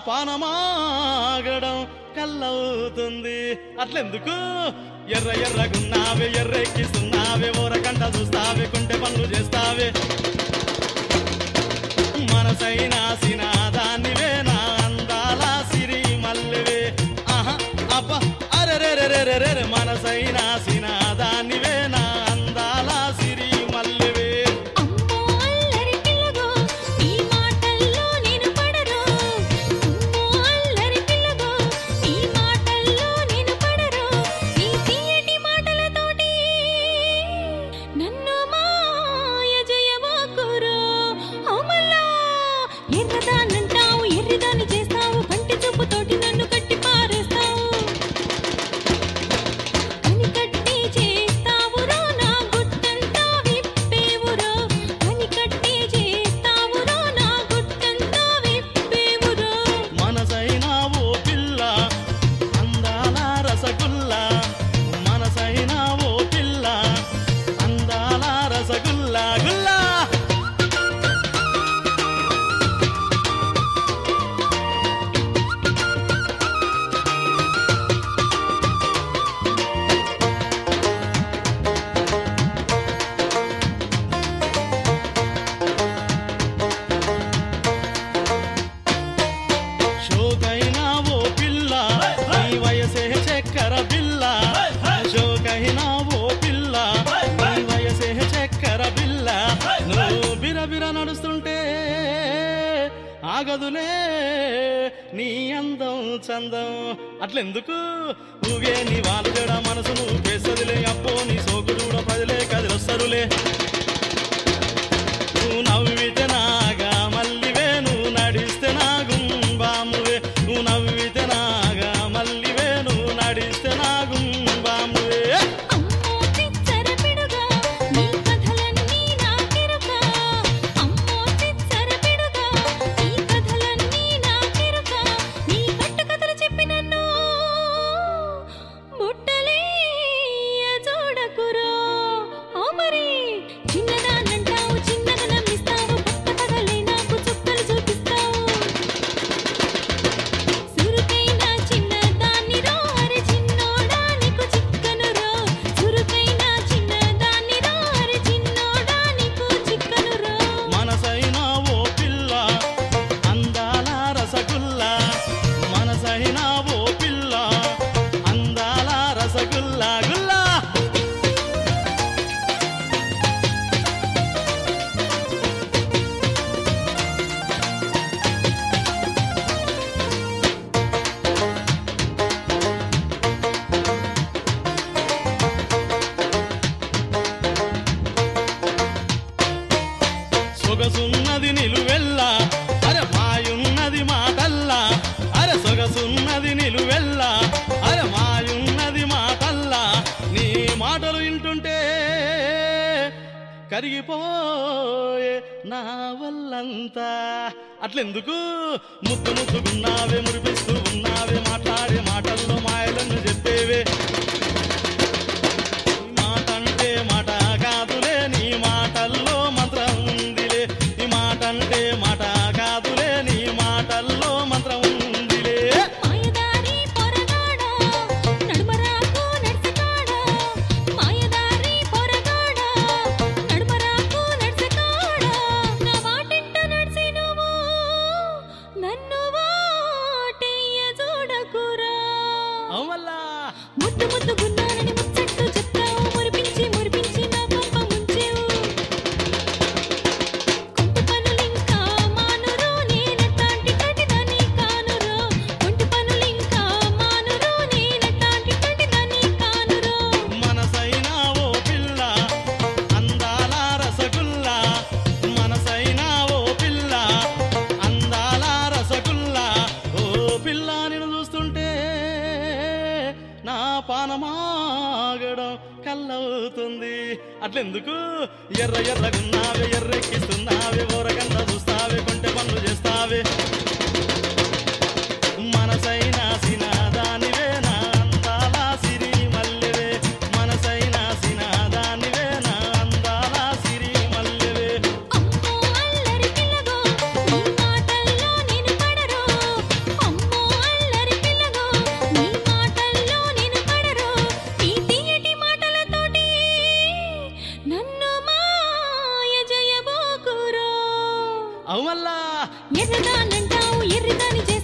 పానమాగడం కల్లవుతుంది అట్లెందుకు ఎర్ర ఎర్రగున్నావే ఎర్రెక్కిస్తున్నావే ఓరకంట చూస్తావే కొంటె పనులు చేస్తావే మనసైన సినాదానివే నా అందాల సిరి మల్లెవే ఆహా అబ్బ అరెరెరెరెరెరె మనసైన సినాదానివే నా అందాల సిరి మల్లెవే అమ్మో అల్లరి పిల్లగో నీ మాటల్లో నేను పడరు అమ్మో అల్లరి పిల్లగో నీ మాటల్లో నేను పడరు నీ తీయటి మాటలతోటి నన్ను మాయ జయవాకురు అమలా ఎర్రదానంటావు ఎర్రిదాన్ని చేస్తావు కంటి చూపుతోటి నన్ను కట్టి పారేస్తావు అని కట్టి చేస్తావురో నా గుట్టంతా విప్పేవురో అని కట్టి చేస్తావురో నా గుట్టంతా విప్పేవురో మనసైన ఓ పిల్ల అందాల రసగుల్లా మనసైన ఓ పిల్ల అందాల రసగుల్లా గుల్లా షోకైనా ఓ పిల్ల నీ వయసే చక్కెర పిల్ల షోకైనా ఓ పిల్ల నీ వయసే చక్కెర పిల్ల నువ్వు బిరబిర నడుస్తుంటే ఆగదులే నీ అందం చందం అట్లెందుకు నువ్వే నీ వాళ్ళ జడ మనసు నువ్వు చేసదిలే అప్పో నీ సోకు చూడ ప్రజలే కదిలొస్తరులే నువ్వు నవ్వితే నాగా మల్లివే నువ్వు నడిస్తే నాగుంబామువే నువ్వు నవ్వితే నాగా మల్లివే నువ్వు నడిస్తే నాగుంబామువే అమ్మో చిచ్చర పిడుగా నీ కథలన్నీ నాకెరుక అమ్మో చిచ్చర పిడుగా నీ కథలన్నీ నాకెరుక నీ కట్టు కథలు చెప్పి నన్ను బుట్టలేయ చూడకురో ఓ మరి చిన్నదానంటావు చిన్నగా నమ్మిస్తావు కొత్త కథలే నాకు చుక్కలు చూపిస్తావు సురుకైన చిన్నదాన్ని రో అరే చిన్నోడా నీకు చిక్కను రో సురుకైన చిన్నదాన్ని రో అరే చిన్నోడా నీకు చిక్కను రో మనసైన ఓ పిల్ల అందాల రసగుల్లా మనసైన ఓ పిల్ల అందాల రసగుల్లా గుల్లా సొగసున్నది నిలువెల్లా అరే మాయున్నది మాటల్లా అరే సొగసున్నది నిలువెల్లా అరే మాయున్నది మాటల్లా నీ మాటలు వింటుంటే కరిగిపోయే నా వల్లంతా అట్లెందుకు ముద్దు ముద్దుగున్నావే మురిపిస్తూ ఉన్నావే మాట్లాడే మాటల్లో మాయలను చెప్పేవే ఈ మాట అంటే మాట కాదులే నీ మాటల్లో మంత్రం ఉందిలే ఈ మాట అంటే మాట కాదులే నీ మాటల్లో మంత్రం ఉందిలే మాయదారి పొరగాడా నడుమరాకు నడిసెకాడా మాయదారి పొరగాడా నడుమరాకు నడిసెకాడా నా వాటింట నడిసి నువ్వు నన్ను వాటయ్య చూడకురా అవుమల్లా ముద్దు ముద్దు గున్నానని ముచ్చట్టు చెప్తావు మురిపించి మురిపించి నా కొంప ముంచేవు కొంటి పనులింకా మానురో నేనెట్టాంటి కటిదని కానురో కొంటి పనులింకా మానురో నేనెట్టాంటి కటిదని కానురో మనసైన ఓ పిల్ల అందాల రసగుల్లా మనసైన ఓ పిల్ల అందాల రసగుల్లా ఓ పిల్ల నిన్ను చూస్తుంటే నా పానమాగడం కల్లవుతుంది అట్లెందుకు ఎర్ర ఎర్రగున్నావే ఎర్రెక్కిస్తున్నావే ఓరగంట చూస్తావే కొంటె పనులు చేస్తావే మనసైన సినాదానివే నా అందాల సిరి మల్లెవే మనసైన సినాదానివే నా అందాల సిరి మల్లెవే అమ్మో అల్లరి పిల్లగో నీ మాటల్లో నేను పడరు అవు మళ్ళా ఎర్రదానంటావు ఎర్రదాని చేస్తావు